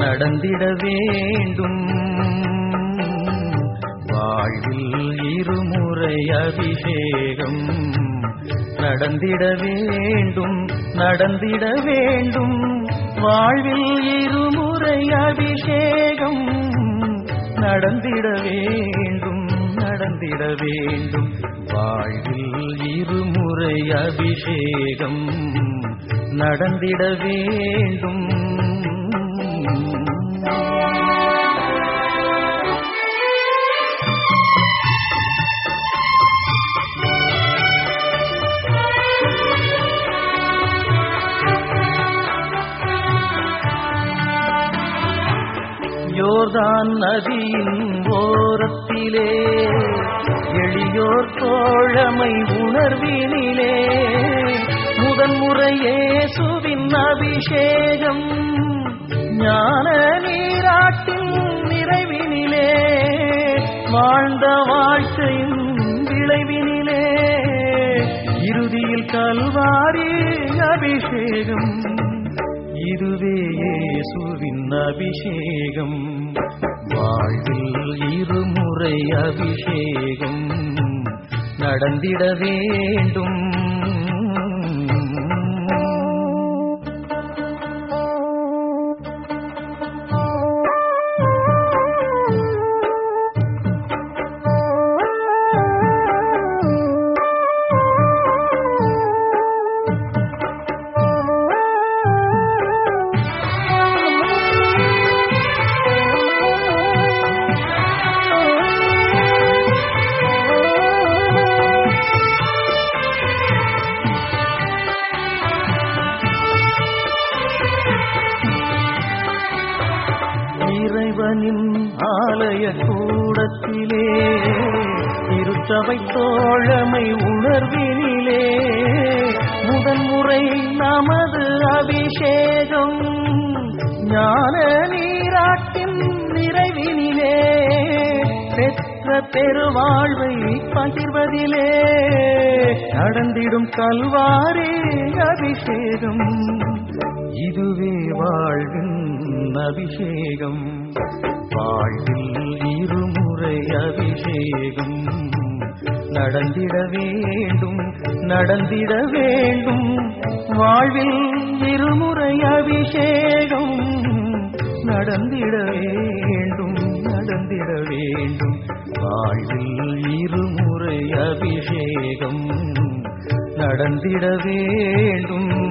நடந்திட வேண்டும் வாழ்வில் இருமுறை அபிஷேகம் நடந்திட வேண்டும் நடந்திட வேண்டும் வாழ்வில் இருமுறை அபிஷேகம் நடந்திட வேண்டும் நடந்திட வேண்டும் வாழ்வில் இருமுறை அபிஷேகம் நடந்திட வேண்டும் யோர்தான் நதியின் ஓரத்திலே எளியோர் தோழமை உணர்வினிலே முதன்முறையே சுவின் அபிஷேகம் ஞான நீராட்டின் நிறைவினிலே வாழ்ந்த வாழ்க்கையின் விளைவினிலே இறுதியில் கல்வாரி அபிஷேகம் இதுவே இயேசுவின் அபிஷேகம் வாழ்வில் இருமுறை அபிஷேகம் நடந்திட வேண்டும் இறைவனின் ஆலய கூடத்திலே திருச்சபை தோழமை உணர்வினிலே முதன்முறை நமது அபிஷேகம் ஞான நீராட்டின் நிறைவினிலே பெற்ற பெருவாழ்வை பகிர்வதிலே நடந்திடும் கல்வாரி அபிஷேகம் இதுவே வாழ்வின் அபிஷேகம் வாழ்வில் இருமுறை அபிஷேகம் நடந்திட வேண்டும் நடந்திட வேண்டும் வாழ்வில் இருமுறை அபிஷேகம் நடந்திட வேண்டும் நடந்திட வேண்டும் வாழ்வில் இருமுறை அபிஷேகம் நடந்திட வேண்டும்